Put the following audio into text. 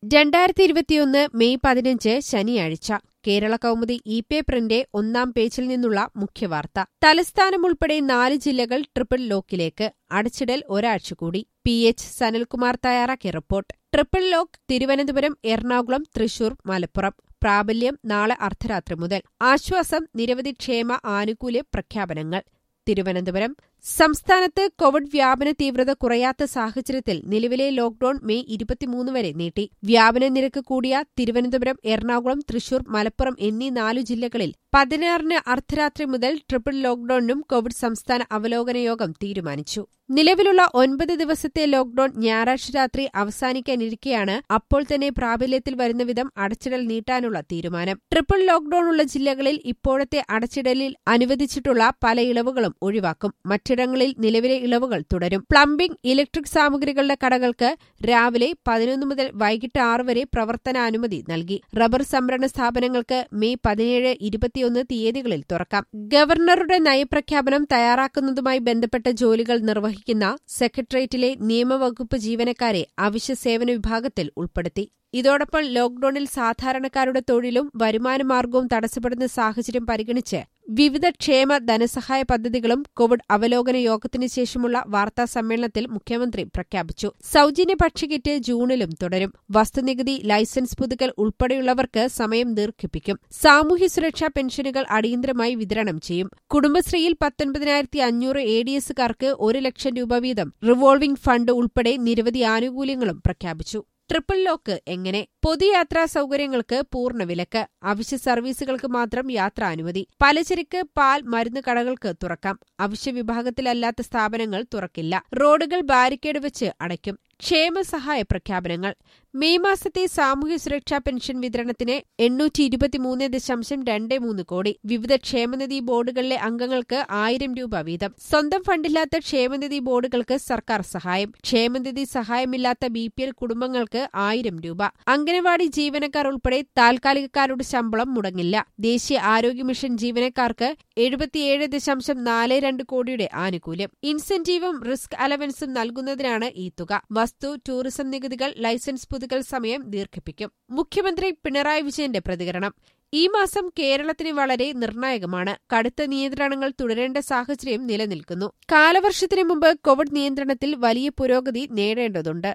രണ്ടായിരത്തി ഇരുപത്തിയൊന്ന് മെയ് പതിനഞ്ച് ശനിയാഴ്ച കേരള കൗമുദി ഇ പേപ്പറിന്റെ ഒന്നാം പേജിൽ നിന്നുള്ള മുഖ്യവാർത്ത തലസ്ഥാനം ഉൾപ്പെടെ നാല് ജില്ലകൾ ട്രിപ്പിൾ ലോക്കിലേക്ക് അടച്ചിടൽ ഒരാഴ്ച കൂടി പി എച്ച് സനൽകുമാർ തയ്യാറാക്കിയ report triple lock Thiruvananthapuram Ernakulam Thrissur Malappuram പ്രാബല്യം നാളെ അർദ്ധരാത്രി മുതൽ ആശ്വാസം നിരവധി ക്ഷേമ ആനുകൂല്യ പ്രഖ്യാപനങ്ങൾ തിരുവനന്തപുരം സംസ്ഥാനത്ത് കോവിഡ് വ്യാപന തീവ്രത കുറയാത്ത സാഹചര്യത്തിൽ നിലവിലെ ലോക്ഡൌൺ മെയ് ഇരുപത്തിമൂന്ന് വരെ നീട്ടി വ്യാപന നിരക്ക് കൂടിയ തിരുവനന്തപുരം എറണാകുളം തൃശൂർ മലപ്പുറം എന്നീ നാലു ജില്ലകളിൽ പതിനാറിന് അർദ്ധരാത്രി മുതൽ ട്രിപ്പിൾ ലോക്ഡൌണിനും കോവിഡ് സംസ്ഥാന അവലോകന യോഗം തീരുമാനിച്ചു നിലവിലുള്ള ഒൻപത് ദിവസത്തെ ലോക്ഡൌൺ ഞായറാഴ്ച രാത്രി അവസാനിക്കാനിരിക്കെയാണ് അപ്പോൾ തന്നെ പ്രാബല്യത്തിൽ വരുന്ന വിധം അടച്ചിടൽ നീട്ടാനുള്ള തീരുമാനം ട്രിപ്പിൾ ലോക്ഡൌൺ ഉള്ള ജില്ലകളിൽ ഇപ്പോഴത്തെ അടച്ചിടലിൽ അനുവദിച്ചിട്ടുള്ള പല ഇളവുകളും ഒഴിവാക്കും മറ്റിടങ്ങളിൽ നിലവിലെ ഇളവുകൾ തുടരും പ്ലംബിംഗ് ഇലക്ട്രിക് സാമഗ്രികളുടെ കടകൾക്ക് രാവിലെ പതിനൊന്ന് മുതൽ വൈകിട്ട് ആറ് വരെ പ്രവർത്തനാനുമതി നൽകി റബ്ബർ സംഭരണ സ്ഥാപനങ്ങൾക്ക് മെയ് പതിനേഴ് ഇരുപത്തിയൊന്ന് തീയതികളിൽ തുറക്കാം ഗവർണറുടെ നയപ്രഖ്യാപനം തയ്യാറാക്കുന്നതുമായി ബന്ധപ്പെട്ട ജോലികൾ നിർവഹിക്കുന്ന സെക്രട്ടേറിയറ്റിലെ നിയമവകുപ്പ് ജീവനക്കാരെ അവശ്യ സേവന വിഭാഗത്തിൽ ഉൾപ്പെടുത്തി ഇതോടൊപ്പം ലോക്ഡൌണിൽ സാധാരണക്കാരുടെ തൊഴിലും വരുമാനമാർഗവും തടസ്സപ്പെടുന്ന സാഹചര്യം പരിഗണിച്ച് വിവിധ ക്ഷേമ ധനസഹായ പദ്ധതികളും കോവിഡ് അവലോകന യോഗത്തിന് ശേഷമുള്ള വാർത്താ സമ്മേളനത്തിൽ മുഖ്യമന്ത്രി പ്രഖ്യാപിച്ചു സൌജന്യ ഭക്ഷ്യകിറ്റ് ജൂണിലും തുടരും വസ്തുനികുതി ലൈസൻസ് പുതുക്കൽ ഉൾപ്പെടെയുള്ളവർക്ക് സമയം ദീർഘിപ്പിക്കും സാമൂഹ്യ സുരക്ഷാ പെൻഷനുകൾ അടിയന്തരമായി വിതരണം ചെയ്യും കുടുംബശ്രീയിൽ പത്തൊൻപതിനായിരത്തി അഞ്ഞൂറ് എ ഡി എസുകാർക്ക് ഒരു ലക്ഷം രൂപ വീതം റിവോൾവിംഗ് ഫണ്ട് ഉൾപ്പെടെ നിരവധി ആനുകൂല്യങ്ങളും പ്രഖ്യാപിച്ചു ട്രിപ്പിൾ ലോക്ക് എങ്ങനെ പൊതുയാത്രാ സൗകര്യങ്ങൾക്ക് പൂർണ്ണ വിലക്ക് അവശ്യ സർവീസുകൾക്ക് മാത്രം യാത്രാനുമതി പലചരക്ക് പാൽ മരുന്ന് കടകൾക്ക് തുറക്കാം അവശ്യ വിഭാഗത്തിലല്ലാത്ത സ്ഥാപനങ്ങൾ തുറക്കില്ല റോഡുകൾ ബാരിക്കേഡ് വെച്ച് അടയ്ക്കും ക്ഷേമസഹായ പ്രഖ്യാപനങ്ങൾ മെയ് മാസത്തെ സാമൂഹ്യ സുരക്ഷാ പെൻഷൻ വിതരണത്തിന് എണ്ണൂറ്റി ഇരുപത്തിമൂന്ന് ദശാംശം രണ്ട് മൂന്ന് കോടി വിവിധ ക്ഷേമനിധി ബോർഡുകളിലെ അംഗങ്ങൾക്ക് ആയിരം രൂപ വീതം സ്വന്തം ഫണ്ടില്ലാത്ത ക്ഷേമനിധി ബോർഡുകൾക്ക് സർക്കാർ സഹായം ക്ഷേമനിധി സഹായമില്ലാത്ത ബി പി എൽ കുടുംബങ്ങൾക്ക് ആയിരം രൂപ അംഗനവാടി ജീവനക്കാർ ഉൾപ്പെടെ താൽക്കാലികക്കാരുടെ ശമ്പളം മുടങ്ങില്ല ദേശീയ ആരോഗ്യ മിഷൻ ജീവനക്കാർക്ക് എഴുപത്തിയേഴ് ദശാംശം നാല് രണ്ട് കോടിയുടെ ആനുകൂല്യം ഇൻസെന്റീവും റിസ്ക് അലവൻസും നൽകുന്നതിനാണ് ഈ തുക വസ്തു ടൂറിസം നികുതികൾ ലൈസൻസ് പുതുക്കൽ സമയം ദീർഘിപ്പിക്കും മുഖ്യമന്ത്രി പിണറായി വിജയന്റെ പ്രതികരണം ഈ മാസം കേരളത്തിന് വളരെ നിർണായകമാണ് കടുത്ത നിയന്ത്രണങ്ങൾ തുടരേണ്ട സാഹചര്യം നിലനിൽക്കുന്നു കാലവർഷത്തിനു മുമ്പ് കോവിഡ് നിയന്ത്രണത്തിൽ വലിയ പുരോഗതി നേടേണ്ടതുണ്ട്